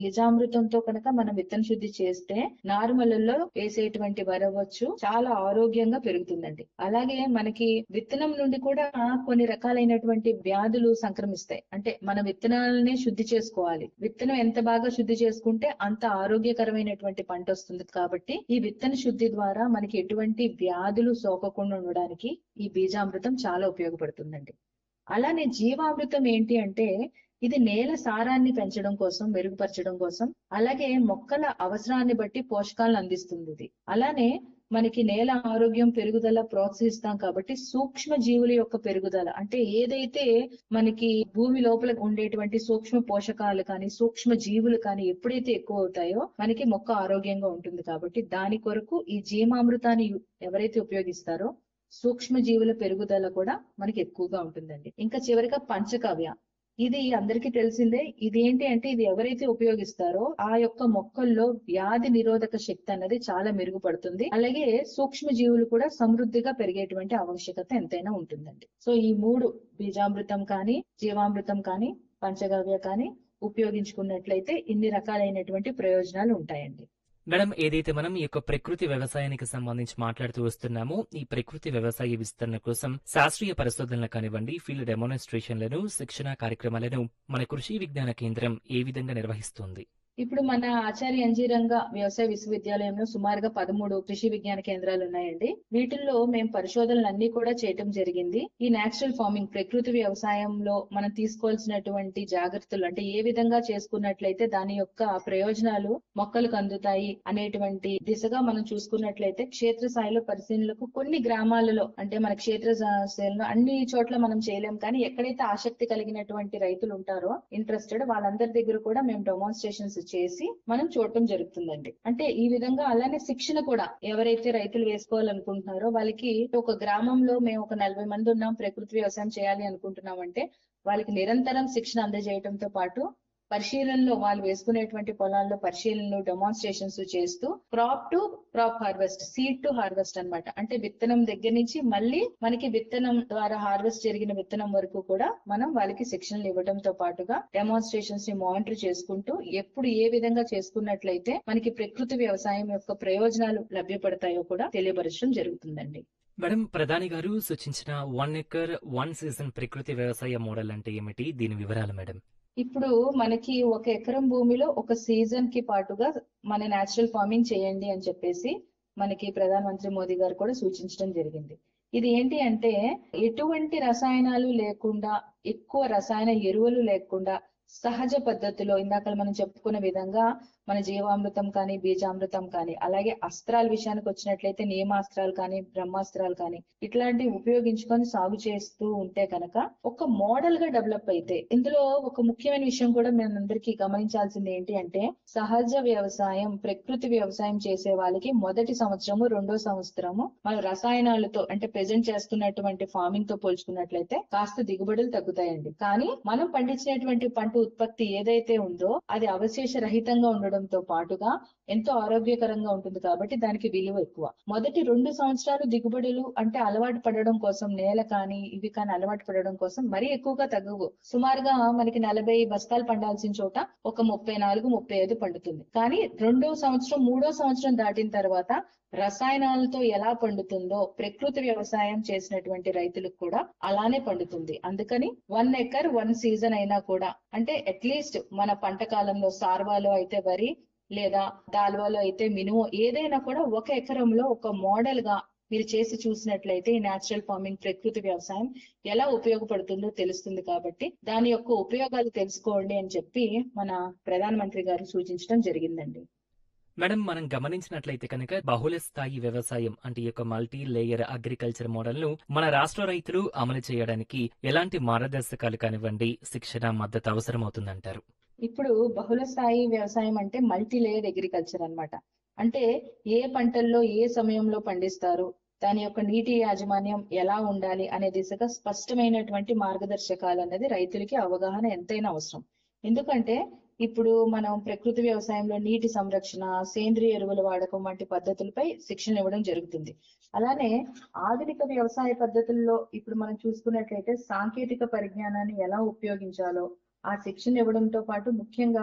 నిజామృతంతో కనుక మనం విత్తన శుద్ధి చేస్తే నారుమలలో వేసేటువంటి వరవచ్చు చాలా ఆరోగ్యంగా పెరుగుతుందండి అలాగే మనకి విత్తనం నుండి కూడా కొన్ని రకాలైనటువంటి వ్యాధులు సంక్రమిస్తాయి అంటే మన విత్తనాలనే శుద్ధి చేసుకోవాలి విత్తనం ఎంత బాగా శుద్ధి చేసుకుంటే అంత ఆరోగ్యకరమైనటువంటి పంట వస్తుంది కాబట్టి ఈ విత్తన శుద్ధి ద్వారా మనకి ఎటువంటి వ్యాధులు సోకకుండా ఉండడానికి ఈ బీజామృతం చాలా ఉపయోగపడుతుందండి అలానే జీవామృతం ఏంటి అంటే ఇది నేల సారాన్ని పెంచడం కోసం మెరుగుపరచడం కోసం అలాగే మొక్కల అవసరాన్ని బట్టి పోషకాలను అందిస్తుంది ఇది అలానే మనకి నేల ఆరోగ్యం పెరుగుదల ప్రోత్సహిస్తాం కాబట్టి సూక్ష్మ జీవుల యొక్క పెరుగుదల అంటే ఏదైతే మనకి భూమి లోపల ఉండేటువంటి సూక్ష్మ పోషకాలు కానీ సూక్ష్మ జీవులు కానీ ఎప్పుడైతే ఎక్కువ అవుతాయో మనకి మొక్క ఆరోగ్యంగా ఉంటుంది కాబట్టి దాని కొరకు ఈ జీవామృతాన్ని ఎవరైతే ఉపయోగిస్తారో సూక్ష్మ జీవుల పెరుగుదల కూడా మనకి ఎక్కువగా ఉంటుందండి ఇంకా చివరిగా పంచకవ్య ఇది అందరికీ తెలిసిందే ఇది ఏంటి అంటే ఇది ఎవరైతే ఉపయోగిస్తారో ఆ యొక్క మొక్కల్లో వ్యాధి నిరోధక శక్తి అన్నది చాలా మెరుగుపడుతుంది అలాగే సూక్ష్మ జీవులు కూడా సమృద్ధిగా పెరిగేటువంటి ఆవశ్యకత ఎంతైనా ఉంటుందండి సో ఈ మూడు బీజామృతం కానీ జీవామృతం కానీ పంచగవ్య కానీ ఉపయోగించుకున్నట్లయితే ఇన్ని రకాలైనటువంటి ప్రయోజనాలు ఉంటాయండి మేడం ఏదైతే మనం ఈ యొక్క ప్రకృతి వ్యవసాయానికి సంబంధించి మాట్లాడుతూ వస్తున్నామో ఈ ప్రకృతి వ్యవసాయ విస్తరణ కోసం శాస్త్రీయ పరిశోధనలు కానివ్వండి ఫీల్డ్ డెమోన్స్ట్రేషన్లను శిక్షణ కార్యక్రమాలను మన కృషి విజ్ఞాన కేంద్రం ఏ విధంగా నిర్వహిస్తుంది ఇప్పుడు మన ఆచార్య అంజీరంగ వ్యవసాయ విశ్వవిద్యాలయంలో సుమారుగా పదమూడు కృషి విజ్ఞాన కేంద్రాలు ఉన్నాయండి వీటిల్లో మేము పరిశోధనలు అన్ని కూడా చేయటం జరిగింది ఈ నేచురల్ ఫార్మింగ్ ప్రకృతి వ్యవసాయంలో మనం తీసుకోవాల్సినటువంటి జాగ్రత్తలు అంటే ఏ విధంగా చేసుకున్నట్లయితే దాని యొక్క ప్రయోజనాలు మొక్కలకు అందుతాయి అనేటువంటి దిశగా మనం చూసుకున్నట్లయితే క్షేత్రస్థాయిలో పరిశీలనలకు కొన్ని గ్రామాలలో అంటే మన క్షేత్ర స్థాయిలో అన్ని చోట్ల మనం చేయలేం కానీ ఎక్కడైతే ఆసక్తి కలిగినటువంటి రైతులు ఉంటారో ఇంట్రెస్టెడ్ వాళ్ళందరి దగ్గర కూడా మేము డెమాన్స్ట్రేషన్స్ చేసి మనం చూడటం జరుగుతుందండి అంటే ఈ విధంగా అలానే శిక్షణ కూడా ఎవరైతే రైతులు వేసుకోవాలనుకుంటున్నారో వాళ్ళకి ఒక గ్రామంలో మేము ఒక నలభై మంది ఉన్నాం ప్రకృతి వ్యవసాయం చేయాలి అనుకుంటున్నాం అంటే వాళ్ళకి నిరంతరం శిక్షణ అందజేయడంతో పాటు పరిశీలనలో వాళ్ళు వేసుకునేటువంటి పొలాల్లో పరిశీలనలు డెమాన్స్ట్రేషన్స్ చేస్తూ crop to crop harvest seed to harvest అన్నమాట అంటే విత్తనం దగ్గర నుంచి మళ్ళీ మనకి విత్తనం ద్వారా హార్వెస్ట్ జరిగిన విత్తనం వరకు కూడా మనం వాళ్ళకి శిక్షణలు ఇవ్వడంతో పాటుగా డెమాన్స్ట్రేషన్స్ ని మానిటర్ చేసుకుంటూ ఎప్పుడు ఏ విధంగా చేసుకున్నట్లయితే మనకి ప్రకృతి వ్యవసాయం యొక్క ప్రయోజనాలు లభ్యపడతాయో కూడా తెలియపరచడం జరుగుతుందండి మేడం ప్రధాని గారు సూచించిన వన్ ఎకర్ వన్ సీజన్ ప్రకృతి వ్యవసాయ మోడల్ అంటే ఏమిటి దీని వివరాలు మేడం ఇప్పుడు మనకి ఒక ఎకరం భూమిలో ఒక సీజన్ కి పాటుగా మన నేచురల్ ఫార్మింగ్ చేయండి అని చెప్పేసి మనకి ప్రధానమంత్రి మోదీ గారు కూడా సూచించడం జరిగింది ఇది ఏంటి అంటే ఎటువంటి రసాయనాలు లేకుండా ఎక్కువ రసాయన ఎరువులు లేకుండా సహజ పద్ధతిలో ఇందాక మనం చెప్పుకున్న విధంగా మన జీవామృతం కానీ బీజామృతం కానీ అలాగే అస్త్రాల విషయానికి వచ్చినట్లయితే నియమాస్త్రాలు కానీ బ్రహ్మాస్త్రాలు కానీ ఇట్లాంటివి ఉపయోగించుకొని సాగు చేస్తూ ఉంటే కనుక ఒక మోడల్ గా డెవలప్ అయితే ఇందులో ఒక ముఖ్యమైన విషయం కూడా మేము అందరికీ గమనించాల్సింది ఏంటి అంటే సహజ వ్యవసాయం ప్రకృతి వ్యవసాయం చేసే వాళ్ళకి మొదటి సంవత్సరము రెండో సంవత్సరము మన రసాయనాలతో అంటే ప్రెజెంట్ చేస్తున్నటువంటి ఫార్మింగ్ తో పోల్చుకున్నట్లయితే కాస్త దిగుబడులు తగ్గుతాయండి కానీ మనం పండించినటువంటి పంట ఉత్పత్తి ఏదైతే ఉందో అది అవశేష రహితంగా ఉండడంతో పాటుగా ఎంతో ఆరోగ్యకరంగా ఉంటుంది కాబట్టి దానికి విలువ ఎక్కువ మొదటి రెండు సంవత్సరాలు దిగుబడులు అంటే అలవాటు పడడం కోసం నేల కానీ ఇవి కానీ అలవాటు పడడం కోసం మరీ ఎక్కువగా తగ్గవు సుమారుగా మనకి నలభై బస్తాలు పండాల్సిన చోట ఒక ముప్పై నాలుగు ముప్పై ఐదు పండుతుంది కానీ రెండో సంవత్సరం మూడో సంవత్సరం దాటిన తర్వాత రసాయనాలతో ఎలా పండుతుందో ప్రకృతి వ్యవసాయం చేసినటువంటి రైతులకు కూడా అలానే పండుతుంది అందుకని వన్ ఎకర్ వన్ సీజన్ అయినా కూడా అంటే అట్లీస్ట్ మన పంట కాలంలో సార్వాలో అయితే వరి లేదా దాల్వాలో అయితే మినుము ఏదైనా కూడా ఒక ఎకరంలో ఒక మోడల్ గా మీరు చేసి చూసినట్లయితే ఈ నేచురల్ ఫార్మింగ్ ప్రకృతి వ్యవసాయం ఎలా ఉపయోగపడుతుందో తెలుస్తుంది కాబట్టి దాని యొక్క ఉపయోగాలు తెలుసుకోండి అని చెప్పి మన ప్రధానమంత్రి గారు సూచించడం జరిగిందండి మేడం మనం గమనించినట్లయితే కనుక బహుళ స్థాయి వ్యవసాయం అంటే ఈ యొక్క మల్టీ లేయర్ అగ్రికల్చర్ మోడల్ ను మన రాష్ట్ర రైతులు అమలు చేయడానికి ఎలాంటి మార్గదర్శకాలు కానివ్వండి శిక్షణ మద్దతు అవసరం అవుతుందంటారు ఇప్పుడు బహుళ స్థాయి వ్యవసాయం అంటే మల్టీ లేయర్ అగ్రికల్చర్ అన్నమాట అంటే ఏ పంటల్లో ఏ సమయంలో పండిస్తారు దాని యొక్క నీటి యాజమాన్యం ఎలా ఉండాలి అనే దిశగా స్పష్టమైనటువంటి మార్గదర్శకాలు అనేది రైతులకి అవగాహన ఎంతైనా అవసరం ఎందుకంటే ఇప్పుడు మనం ప్రకృతి వ్యవసాయంలో నీటి సంరక్షణ సేంద్రియ ఎరువుల వాడకం వంటి పద్ధతులపై శిక్షణ ఇవ్వడం జరుగుతుంది అలానే ఆధునిక వ్యవసాయ పద్ధతుల్లో ఇప్పుడు మనం చూసుకున్నట్లయితే సాంకేతిక పరిజ్ఞానాన్ని ఎలా ఉపయోగించాలో ఆ శిక్షణ ఇవ్వడంతో పాటు ముఖ్యంగా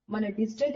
మన డిజిటల్